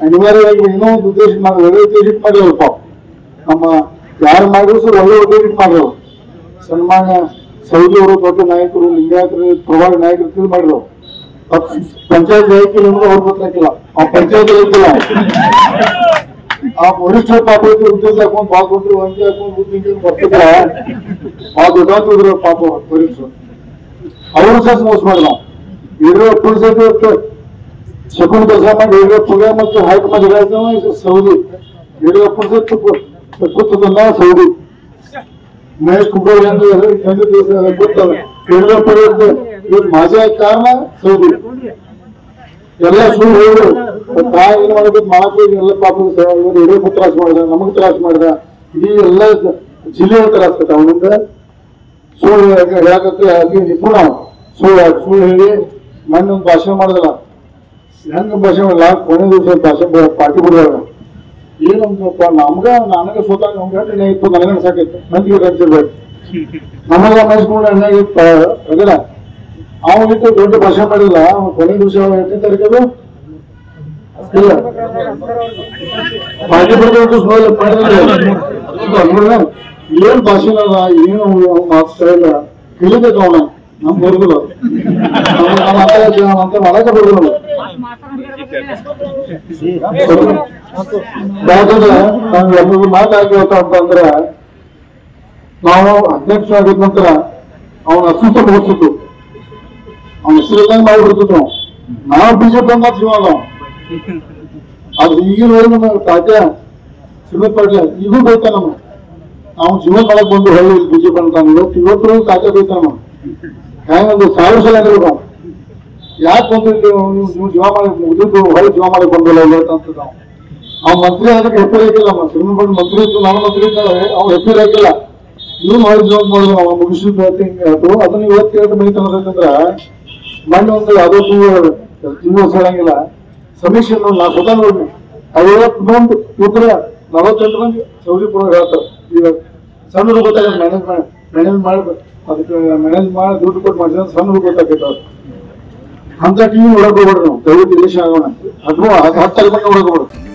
ಅನಿವಾರ್ಯವಾಗಿ ಏನೋ ಒಂದು ಉದ್ದೇಶ ಮಾಡಿ ಒಳ್ಳೆ ಉದ್ದೇಶಕ್ಕೆ ಮಾಡಿರಲ್ಲ ಪಾಪ ನಮ್ಮ ಯಾರು ಮಾಡಿದ್ರು ಸರ್ ಒಳ್ಳೆ ಉದ್ದೇಶಕ್ಕೆ ಮಾಡಿರೋ ಸನ್ಮಾನ್ಯ ಸೌದಿ ಅವರು ದೊಡ್ಡ ನಾಯಕರು ಲಿಂಗಾಯತರು ಪ್ರಭಾವಿ ನಾಯಕರು ತಿಳಿ ಮಾಡಿರೋ ಪಂಚಾಯತ್ ಆಯ್ಕೆ ನಿಮ್ಗೆ ಅವ್ರು ಗೊತ್ತಾಗಿಲ್ಲ ಆ ಪಂಚಾಯತ್ ಆಯ್ಕಿಲ್ಲ ಆ ವರಿಷ್ಠ ಪಾಪ ಇದ್ರು ಉದ್ಯೋಗ ಹಾಕೊಂಡು ಬಾಕೊಂಡ್ರು ಹಂಗೆ ಹಾಕೊಂಡು ಬುದ್ಧಿ ಬರ್ತಿದ್ರ ಆ ದೊಡ್ಡ ಪಾಪ ವರಿಷ್ಠರು ಅವರು ಸಹ ಮೋಸ ಮಾಡಿದ ಯಡಿಯೂರಪ್ಪ ಸಹಿತ ಶಕುನ್ ಕೆಲಸ ಮಾಡಿ ಯಡಿಯೂರಪ್ಪಗೆ ಮತ್ತು ಹೈಕಮಾಂಡ್ ಹೇಳ್ತಾನೆ ಸೌದಿ ಯಡಿಯೂರಪ್ಪ ಸಹಿತ ಕೂತದನ್ನ ಸೌದಿ ಮಹೇಶ್ ಕುಮಾರ್ ಎಂದು ಎಂದು ಗೊತ್ತಲ್ಲ ಯಡಿಯೂರಪ್ಪ ಇವ್ರು ಮಾಜಿ ಆದ ಕಾರಣ ಸೌದಿ ಎಲ್ಲ ಸುಳ್ಳು ಹೇಳು ತಾಯಿ ಏನ್ ಮಾಡಬೇಕು ಮಾಡಬೇಕು ಎಲ್ಲ ಪಾಪ ಇವರು ಯಡಿಯೂರಪ್ಪ ತ್ರಾಸ ಮಾಡಿದ ನಮಗ್ ತ್ರಾಸ ಮಾಡಿದ ಇಡೀ ಎಲ್ಲ ಜಿಲ್ಲೆ ತ್ರಾಸ ಅವನಿಂದ ಸುಳ್ಳು ಹೇಳಕತ್ತೆ ಅಲ್ಲಿ ನಿಪುಣ ಸುಳ್ಳು ಸುಳ್ಳು ಹೇಳಿ ಮೊನ್ನೆ ಒಂದು ಭಾಷಣ ಮಾಡಿದಲ್ಲ ಹೆಂಗ ಭಾಷಣ ಮಾಡಲ್ಲ ಕೊನೆ ದಿವಸ ಭಾಷಣ ಪಾರ್ಟಿ ಬಿಡುವಾಗ ಏನಂತಪ್ಪ ನಮ್ಗ ನನಗ ಸ್ವತಃ ನಮ್ಗೆ ಎಣ್ಣೆ ಇತ್ತು ನನಗೆ ಸಾಕೈತೆ ಮಂದಿಗೆ ಅನ್ಸಿರ್ಬೇಕು ನಮಗ ಅನ್ನಿಸ್ಕೊಂಡು ಎಣ್ಣೆ ಇತ್ತು ಅದಲ್ಲ ಅವನಿಟ್ಟು ದೊಡ್ಡ ಭಾಷಣ ಮಾಡಿಲ್ಲ ಅವ್ನು ಕೊನೆ ದಿವಸ ಎಷ್ಟನೇ ತಾರೀಕು ಅದು ಇಲ್ಲ ಪಾರ್ಟಿ ಬಿಡಬೇಕು ಸ್ಮೆಲ್ ಮಾಡಿದ್ರೆ ಏನ್ ಭಾಷಣ ಅದ ಏನು ಅವ್ನು ಮಾತಾಡ್ತಾ ಇಲ್ಲ ಕಲಿಬೇಕು ಅವನ ನಮ್ ಬರುದಿಲ್ಲ ನಮ್ಮ ಅಂತ ಮಾಡಕ ಬರುದಿಲ್ಲ ಯಾಕಂದ್ರೆ ನಾವು ಎಲ್ಲರೂ ಮಾತಾಡ್ತೀವತ್ತ ಅಂತಂದ್ರ ನಾವು ಅಧ್ಯಕ್ಷ ಆಗಿದ ನಂತರ ಅವನ ಅಸ್ತಿತ್ವ ಮುಗಿಸ್ತಿತ್ತು ಅವನ ಹೆಸರಿದ್ದಂಗೆ ಮಾಡಿಬಿಡ್ತಿತ್ತು ನಾವು ಬಿಜೆಪಿ ಅಂತ ಜೀವಾಗ ಅದು ಈಗಿನ ನಮ್ಮ ತಾತ್ಯ ಶ್ರೀಮಂತ್ ಪಾಟೀಲ ಈಗೂ ಬೈತ ನಮ್ಮ ನಾವು ಜೀವನ ಮಾಡಕ್ ಬಂದು ಹೇಳಿ ಬಿಜೆಪಿ ಅಂತ ಇವತ್ತು ಇವತ್ತು ತಾತ್ಯ ಬೈತ ನಮ್ಮ ಹೆಂಗಂದ್ರೆ ಸಾವಿರ ಸಲ ಆಗಿರ್ಬೇಕು ಅವ್ನು. ಯಾಕೆ ಬಂದಿದ್ದು ನೀವು ನೀವು ಜೀವ ಮಾಡಿ ಮುಗಿದು ಹೊಳೆ ಜೀವ ಮಾಡಕ್ ಬಂದಿಲ್ಲ ಇವತ್ತು ಅಂತ ನಾವು ಅವ್ನು ಮಂತ್ರಿ ಅದಕ್ಕೆ ಹೆಪ್ಪಿ ಹಾಕಿಲ್ಲ ನಮ್ಮ ಶ್ರೀಮಂತ್ ಪಾಟೀಲ್ ಮಂತ್ರಿ ಇತ್ತು ನಾನು ಮಂತ್ರಿ ಇದ್ದಾವೆ ಅವ್ನು ಹೆಪ್ಪಿ ಹಾಕಿಲ್ಲ ನೀವು ಹೊಳೆ ಜೀವ ಮಾಡಿದ್ರು ಅವ ಮುಗಿಸಿದ್ದು ಆಯ್ತು ಅದನ್ನ ಇವತ್ತು ಹೇಳ್ತಾ ಮೈ ತಗೋಬೇಕಂದ್ರ ಮೊನ್ನೆ ಒಂದು ಯಾವುದೋ ಜೀವ ಹೇಳಂಗಿಲ್ಲ ಸಮೀಕ್ಷೆ ನೋಡಿ ನಾ ಸ್ವತಃ ನೋಡಿ ಐವತ್ತೊಂದು ಉತ್ತರ ನಲವತ್ತೆಂಟು ಮಂದಿ ಸೌದಿ ಪುರ ಹೇಳ್ತಾರೆ ಈಗ ಸಣ್ಣ ಹುಡುಗ ಗೊತ್ತಾಗಲ್ಲ ಮ್ಯಾನೇಜ್ ಮಾಡಿ ಮ್ಯಾನೇಜ್ ಮಾಡಿ ಅದಕ್ಕೆ ಮ್ಯಾನೇಜ್ ಮಾಡಿ ದುಡ್ಡು ಕೊಟ್ಟು ಮಾಡಿದ್ರೆ ಸಣ್ಣ ಹುಡುಗ ಗೊತ್ತಾಗೈತೆ ಅವ್ರು ಅಂತ ಟಿವಿ ನೋಡಕ್ ಹೋಗ್ಬೇಡ್ರಿ ನಾವು ದಯವಿಟ್ಟು ದೇಶ ಆಗೋಣ ಅದು ಹತ್ತು ಹತ್ತು ಮಂದಿ ನೋಡಕ್ ಹೋಗ್ಬೇಡ್ರಿ